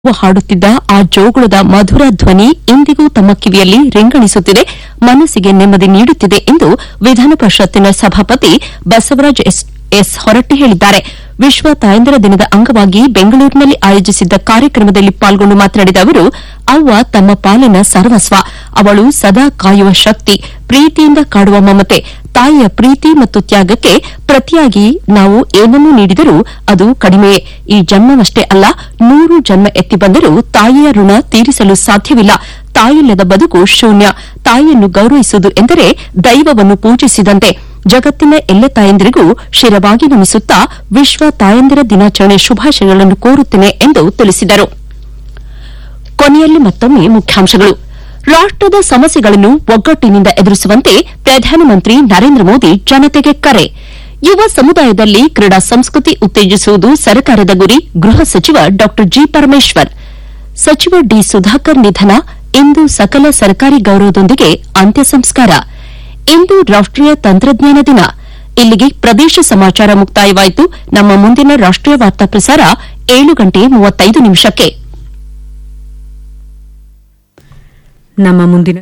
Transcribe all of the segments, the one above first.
ಹಾಡುತ್ತಿದ್ದ ಆ ಜೋಗುಳದ ಮಧುರ ಧ್ವನಿ ಇಂದಿಗೂ ತಮ್ಮ ಕಿವಿಯಲ್ಲಿ ರಿಂಗಣಿಸುತ್ತಿದೆ ಮನಸ್ಸಿಗೆ ನೆಮ್ಮದಿ ನೀಡುತ್ತಿದೆ ಎಂದು ವಿಧಾನ ಪರಿಷತ್ತಿನ ಸಭಾಪತಿ ಬಸವರಾಜ ಎಸ್ ಎಸ್ ಹೊರಟ್ಟಿ ಹೇಳಿದ್ದಾರೆ ವಿಶ್ವ ತಾಯಂದಿರ ದಿನದ ಅಂಗವಾಗಿ ಬೆಂಗಳೂರಿನಲ್ಲಿ ಆಯೋಜಿಸಿದ್ದ ಕಾರ್ಯಕ್ರಮದಲ್ಲಿ ಪಾಲ್ಗೊಂಡು ಮಾತನಾಡಿದ ಅವರು ಅವ್ವ ತಮ್ಮ ಪಾಲಿನ ಸರ್ವಸ್ವ ಅವಳು ಸದಾ ಕಾಯುವ ಶಕ್ತಿ ಪ್ರೀತಿಯಿಂದ ಕಾಡುವ ಮಮತೆ ತಾಯಿಯ ಪ್ರೀತಿ ಮತ್ತು ತ್ಯಾಗಕ್ಕೆ ಪ್ರತಿಯಾಗಿ ನಾವು ಏನನ್ನು ನೀಡಿದರೂ ಅದು ಕಡಿಮೆಯೇ ಈ ಜನ್ಮವಷ್ಟೇ ಅಲ್ಲ ನೂರು ಜನ್ಮ ಎತ್ತಿ ಬಂದರೂ ತಾಯಿಯ ಋಣ ತೀರಿಸಲು ಸಾಧ್ಯವಿಲ್ಲ ತಾಯಿಲ್ಲದ ಬದುಕು ಶೂನ್ಯ ತಾಯಿಯನ್ನು ಗೌರವಿಸುವುದು ಎಂದರೆ ದೈವವನ್ನು ಪೂಜಿಸಿದಂತೆ ಜಗತ್ತಿನ ಎಲ್ಲ ತಾಯಂದಿರಿಗೂ ಶಿರವಾಗಿ ನಮಿಸುತ್ತಾ ವಿಶ್ವ ತಾಯಂದಿರ ದಿನಾಚರಣೆ ಶುಭಾಶಯಗಳನ್ನು ಕೋರುತ್ತೇನೆ ಎಂದು ತಿಳಿಸಿದರು ಕೊನೆಯಲ್ಲಿ ಮತ್ತೊಮ್ಮೆ ಮುಖ್ಯಾಂಶಗಳು ರಾಷ್ಟದ ಸಮಸ್ಯೆಗಳನ್ನು ಒಗ್ಗಟ್ಟಿನಿಂದ ಎದುರಿಸುವಂತೆ ಪ್ರಧಾನಮಂತ್ರಿ ನರೇಂದ್ರ ಮೋದಿ ಜನತೆಗೆ ಕರೆ ಯುವ ಸಮುದಾಯದಲ್ಲಿ ಕ್ರೀಡಾ ಸಂಸ್ಕೃತಿ ಉತ್ತೇಜಿಸುವುದು ಸರ್ಕಾರದ ಗುರಿ ಗೃಹ ಸಚಿವ ಡಾ ಜಿ ಪರಮೇಶ್ವರ್ ಸಚಿವ ಡಿ ಸುಧಾಕರ್ ನಿಧನ ಇಂದು ಸಕಲ ಸರ್ಕಾರಿ ಗೌರವದೊಂದಿಗೆ ಅಂತ್ಯ ಸಂಸ್ಕಾರ ಇಂದು ರಾಷ್ಟೀಯ ತಂತ್ರಜ್ಞಾನ ದಿನ ಇಲ್ಲಿಗೆ ಪ್ರದೇಶ ಸಮಾಚಾರ ಮುಕ್ತಾಯವಾಯಿತು ನಮ್ಮ ಮುಂದಿನ ರಾಷ್ಟೀಯ ವಾರ್ತಾ ಪ್ರಸಾರ ಏಳು ಗಂಟೆ ಮೂವತ್ತೈದು ನಿಮಿಷಕ್ಕೆ ನಮ್ಮ ಮುಂದಿನ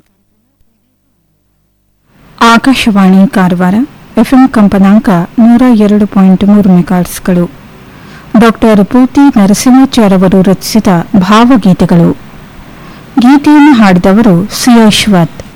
ಆಕಾಶವಾಣಿ ಕಾರವಾರ ಎಫ್ಎಂ ಕಂಪನಾಂಕ ನೂರ ಎರಡು ಪಾಯಿಂಟ್ ಮೂರು ಮೆಗಾಟ್ಸ್ಗಳು ಡಾಕ್ಟರ್ ಪೂತಿ ನರಸಿಂಹಾಚಾರ್ ಅವರು ರಚಿಸಿದ ಭಾವಗೀತೆಗಳು ಗೀತೆಯನ್ನು ಹಾಡಿದವರು ಸಿ ಯಶ್ವತ್